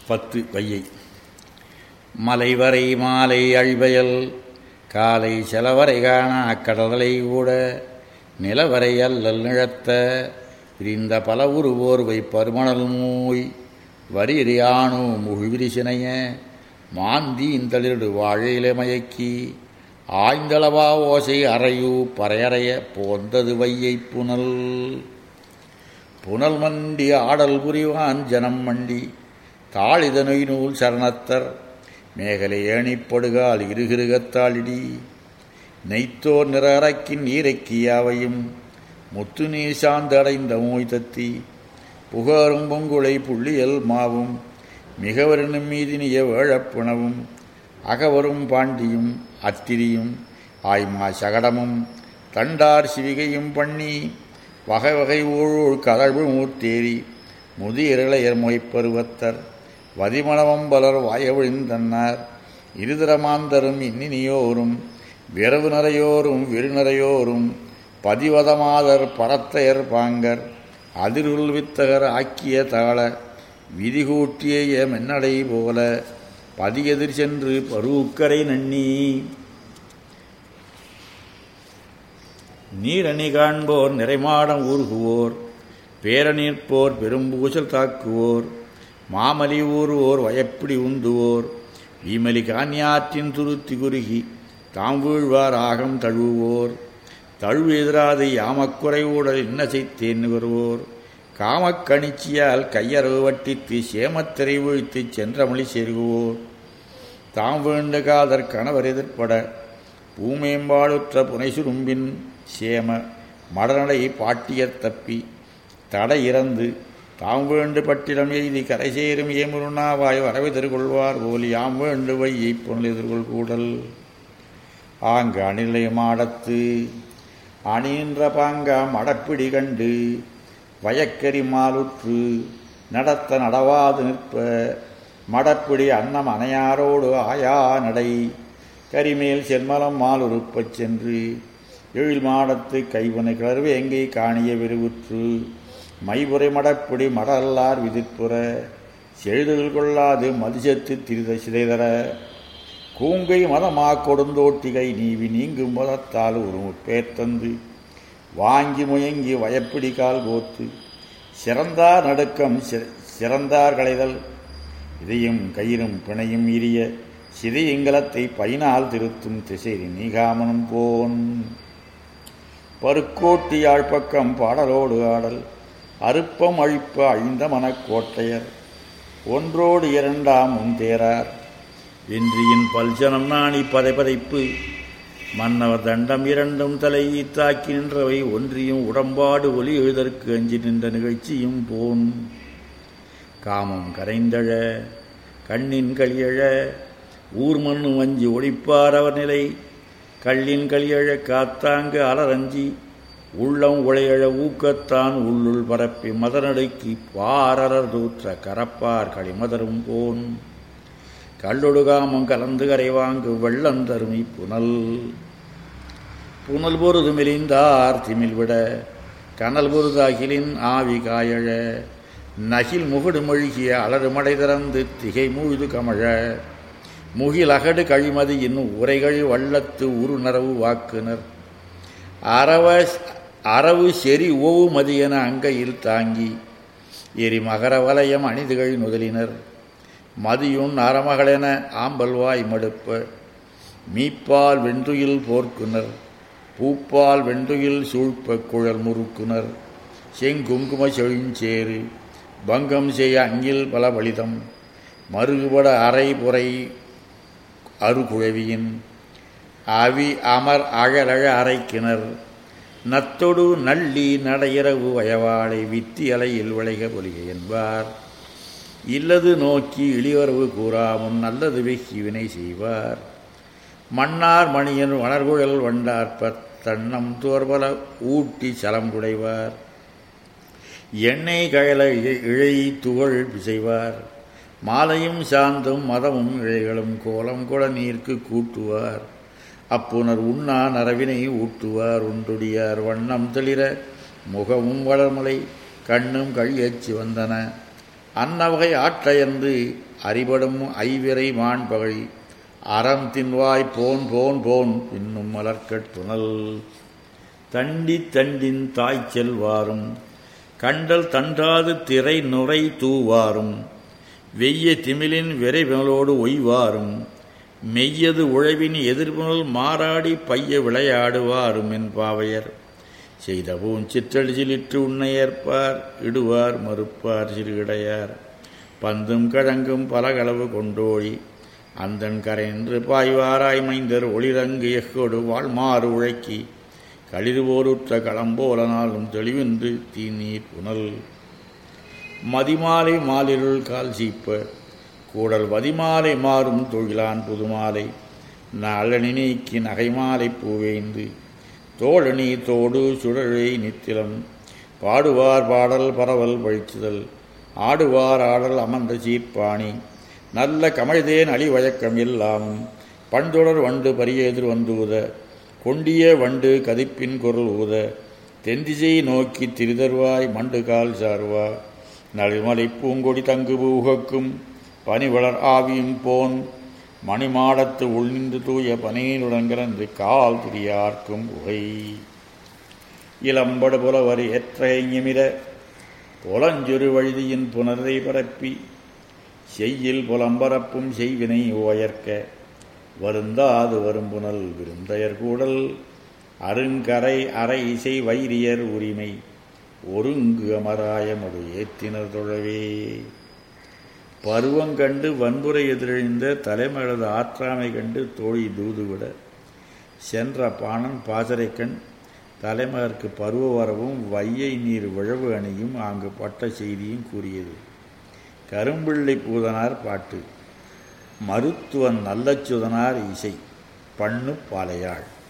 பத்து வையை மலைவரை மாலை அழிவயல் காலை செலவரை காணா கடலை கூட நிலவரை அல்லல் நிழத்த பிரிந்த பல உருவோர்வை பருமணல் மூய் வரியறியானு முகிவிரிசினைய மாந்தி இந்தளிடு வாழையில மயக்கி ஆய்ந்தளவா ஓசை அறையூ பறையறைய போந்தது வையை புனல் புனல் மண்டி ஆடல் புரிவான் ஜனம் மண்டி தாளிதனொய் நூல் சரணத்தர் மேகலை ஏணிப்படுகால் இருகிருகத்தாளிடி நெய்த்தோர் நிற அரக்கின் நீரைக்கியாவையும் முத்து நீர் சார்ந்து அடைந்த மூய் தத்தி புகாரும் பொங்குளை புள்ளியல் மாவும் மிகவருணும் மீதினிய வேழப்புணவும் அகவரும் பாண்டியும் அத்திரியும் ஆய்மா சகடமும் தண்டார் சிவிகையும் பண்ணி வகை வகை ஊழூழ் கதழ்வு மூர்த்தேரி முதியரளையர் மொய்ப்பருவத்தர் வதிமணவம் பலர் வாயவிழிந்தன்னார் இருதரமாந்தரும் இன்னினியோரும் விரவு நரையோரும் விருநரையோரும் பதிவதமாதர் பரத்தையர் பாங்கர் அதிருள் வித்தகர் ஆக்கிய தாள விதிகூட்டிய மென்னடை போல பதியெதிர் சென்று பருவுக்கரை நன்னி நீரணி காண்போர் நிறைமாடம் ஊர்குவோர் பேரநீர்ப்போர் பெரும்பூசல் தாக்குவோர் மாமலி ஊறுவோர் வயப்பிடி உந்துவோர் வீமலி கான்யாற்றின் துருத்தி குறுகி தாம் வீழ்வார் ஆகம் தழுவுவோர் தழுவு எதிராது யாமக்குறை ஊடல் இன்னசைத்தேன் வருவோர் காமக்கணிச்சியால் கையறவு வட்டித்து சேமத்திரை வீழ்த்திச் சென்றமொழி செருகுவோர் தாம் வேண்ட காதற் கணவர் எதிர்ப்பட பூமேம்பாடுற்ற புனைசுரும்பின் சேம மடநடை பாட்டியத் தப்பி தடை இறந்து தாம் வேண்டு பட்டிடம் எய்தி கரை சேரும் ஏமுருணாவாய் வரவு எதிர்கொள்வார் போலி யாம் வேண்டு வையை பொருள் எதிர்கொள் கூடல் ஆங்கு அணிலை மாடத்து அணிகின்ற பாங்கா மடப்பிடி கண்டு வயக்கரி மாலுற்று நடத்த நடவாது நிற்ப மடப்பிடி அன்னம் அணையாரோடு ஆயா நடை கரிமேல் செம்மலம் மாலுறுப்பச் சென்று எழில் மாடத்து கைவனை கிளர்வு எங்கே காணிய விருவுற்று மைபுரை மடப்பிடி மடல்லார் விதிப்புற செழுதல் கொள்ளாது மதிசத்து திரித சிதைதர கூங்கை மதமா கொடுந்தோட்டிகை நீவி நீங்கும் மதத்தால் ஒரு முற்பேத்தந்து வாங்கி முயங்கி வயப்பிடி கால் கோத்து சிறந்தார் நடுக்கம் சிறந்தார் களைதல் இதையும் கயிறும் பிணையும் இரிய சிதையங்கலத்தை பைனால் திருத்தும் திசை நீகாமனும் போன் பருக்கோட்டி யாழ்ப்பக்கம் பாடலோடு ஆடல் அருப்பம் அழிப்ப அழிந்த மனக்கோட்டையர் ஒன்றோடு இரண்டாம் முன்தேரார் வென்றியின் பல்ஜனம் நாணி பதைப்பதைப்பு மன்னவர் தண்டம் இரண்டும் தலை தாக்கி நின்றவை ஒன்றியும் உடம்பாடு ஒலி எழுதற்கு அஞ்சி நின்ற நிகழ்ச்சியும் போன் காமம் கரைந்தழ கண்ணின் கலியழ ஊர் மண்ணும் வஞ்சி ஒழிப்பார் அவர் நிலை கள்ளின் கலியழ காத்தாங்கு அலரஞ்சி உள்ளம் உளையழ ஊக்கத்தான் உள்ளுள் பரப்பி மதநடுக்கி பாரரர் தூற்ற கரப்பார் களிமதரும் போன் கல்லொடுகாமம் கலந்து கரைவாங்கு வெள்ளந்தருமி புனல் புனல் பொருது மெலிந்தார் திமில் விட கனல் பொருது அகிலின் ஆவி காயழ நகில் முகடு மொழிகிய அலறுமடை திறந்து திகை மூழ்து கமழ முகில் அகடு கழிமதி இன்னும் உரைகள் வள்ளத்து உரு நரவு வாக்குனர் அறவ அரவு செறி ஓவு மதியென அங்கையில் தாங்கி எரி மகர வலயம் அணிதுகள் முதலினர் மதியுன் அறமகளென ஆம்பல்வாய் மடுப்ப மீப்பால் வெண்டுயில் போர்க்குனர் பூப்பால் வெண்டுயில் சூழ்ப்ப குழல் முறுக்குனர் செங்குங்கும செழிஞ்சேறு பங்கம் செய்ய அங்கில் பல வலிதம் மறுபட அரை புரை அருகுழவியின் அவி அமர் அழலழ அரைக்கிணர் நத்தொடு நள்ளி நடையிறவு வயவாளை வித்தி அலையில் விளைக பொலிக என்பார் இல்லது நோக்கி இளிவரவு கூறாமுன் நல்லது வெகி வினை செய்வார் மன்னார் மணியன் வளர்குழல் வண்டார்ப்ப தன்னம் தோர்பல ஊட்டி சலம் குடைவார் எண்ணெய் கழல இழை துகள் பிசைவார் மாலையும் சாந்தும் மதமும் இழைகளும் கோலம் குள நீர்க்கு கூட்டுவார் அப்புனர் உண்ணா நரவினை ஊட்டுவார் உண்டுடியார் வண்ணம் தெளிர முகமும் வளர்மலை கண்ணும் கழியச்சு வந்தன அன்னவகை ஆற்றையன்று அறிபடும் ஐவிரை மாண்பகை அறம் தின்வாய் போன் போன் போன் பின்னும் மலர்க்கட் புனல் தண்டி தண்டின் தாய் செல்வாரும் கண்டல் தண்டாது திரை நுரை தூவாரும் வெய்ய திமிலின் விரைவினலோடு ஒய்வாரும் மெய்யது உழவின் எதிர்ப்புணல் மாறாடி பைய விளையாடுவாரும் என் பாவையர் செய்த பூஞ்சிற்றடிச்சிலிட்டு உன்னை ஏற்பார் இடுவார் மறுப்பார் சிறுகிடையார் பந்தும் கிழங்கும் பலகளவு கொண்டோழி அந்தன் கரைன்று பாய்வாராய் மைந்தர் ஒளிரங்கு எஃகொடு வாழ்மாறு உழைக்கி களிறுவோருற்ற களம்போல நாளும் தெளிவின்றி தீநீர் புனல் மதிமாலை மாலிருள் கால் சீப்ப கூடல் வதிமாலை மாறும் தொழிலான் புதுமாலை நளனி நீக்கி நகைமாலை பூவேந்து தோழனி தோடு சுழலை நித்திலம் பாடுவார் பாடல் பரவல் பழிச்சுதல் ஆடுவார் ஆடல் அமர்ந்த சீர்ப்பாணி நல்ல கமழ்தேன் அழிவழக்கம் எல்லாமும் பண்தொடர் வண்டு பரியெதிர் வந்தூத கொண்டிய வண்டு கதிப்பின் குரல் ஊத தென்திசை நோக்கி திரிதர்வாய் மண்டு கால் சார்வா நடுமலை பூங்கொடி தங்கு பூகக்கும் பனிவளர் ஆவியும் போன் மணிமாடத்து உள்நின்று தூய பனையினுடன் கிடந்து கால் திரியார்க்கும் உகை இளம்படு புலவர் ஏற்றையமிர புலஞ்சுரு வழுதியின் புனரை பரப்பி செய்யில் புலம்பரப்பும் செய்வினை ஓயற்க வருந்தாது வரும்புனல் விருந்தையர் கூடல் அருங்கரை அரை இசை வைரியர் உரிமை ஒருங்கு அமராயமடு ஏத்தினர் தொழவே பருவங்கண்டு வன்புரை எதிரழிந்த தலைமகளது ஆற்றாமை கண்டு தோழி தூதுவிட சென்ற பாணன் பாசறைக்கண் தலைமகற்கு பருவ வரவும் வையை நீர் விழவு அணியும் அங்கு பட்ட செய்தியும் கூறியது கரும்பிள்ளை பூதனார் பாட்டு மருத்துவன் நல்லச்சுதனார் இசை பண்ணு பாலையாள்